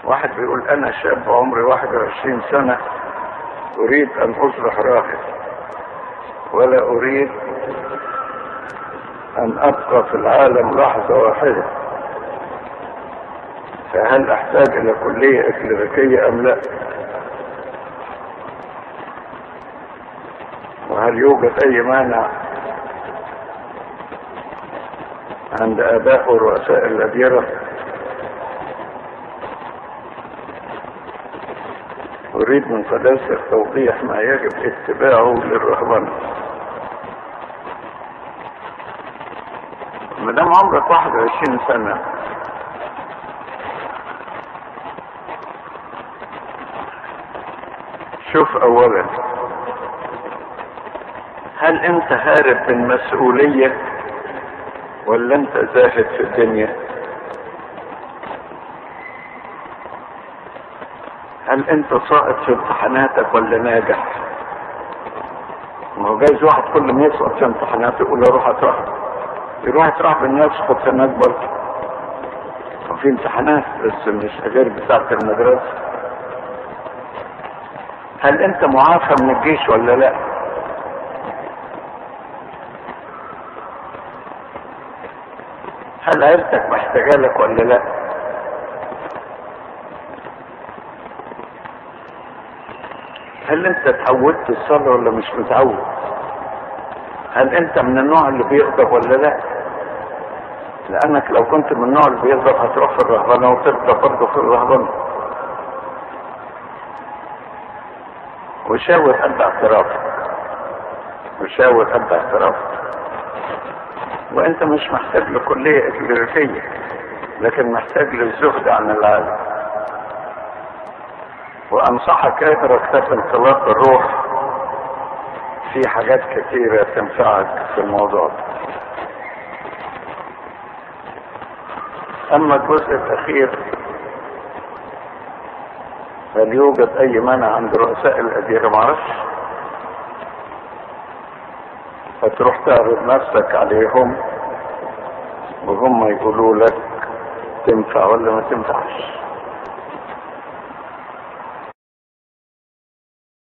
واحد بيقول انا شاب عمري 21 سنة اريد ان اصبح راهب ولا اريد ان ابقى في العالم لحظة واحدة فهل احتاج الى كلية اكليريكية ام لا وهل يوجد اي مانع عند اباء ورؤساء الاديرة اريد من فلاسفة توضيح ما يجب اتباعه للرهبنة ما دام عمرك 21 سنة شوف اولا هل انت هارب من مسؤولية ولا انت زاهد في الدنيا هل انت ساقط في امتحاناتك ولا ناجح ما هو جايز واحد كل ما يسقط في امتحاناته يقول اروح اترحب يروح اترحب ان يسقط سنوات برضه وفي امتحانات بس مش غير بتاعت المدرسة هل انت معافى من الجيش ولا لا هل عيلتك محتاجة لك ولا لا هل انت اتعودت الصلاة ولا مش متعود هل انت من النوع اللي بيغضب ولا لا لانك لو كنت من النوع اللي بيغضب هتروح في الرهبنة وتبقى برضه في الرهبنة وشاور قد اعترافك وشاور قد اعترافك وانت مش محتاج لكلية اكليريكية لكن محتاج للزهد عن العالم وانصحك اقرا كتاب انطلاق الروح في حاجات كثيرة تنفعك في الموضوع ده اما الجزء الاخير هل يوجد اي مانع عند رؤساء الاديرة معرفش فتروح تعرض نفسك عليهم وهم يقولوا لك تنفع ولا ما تنفعش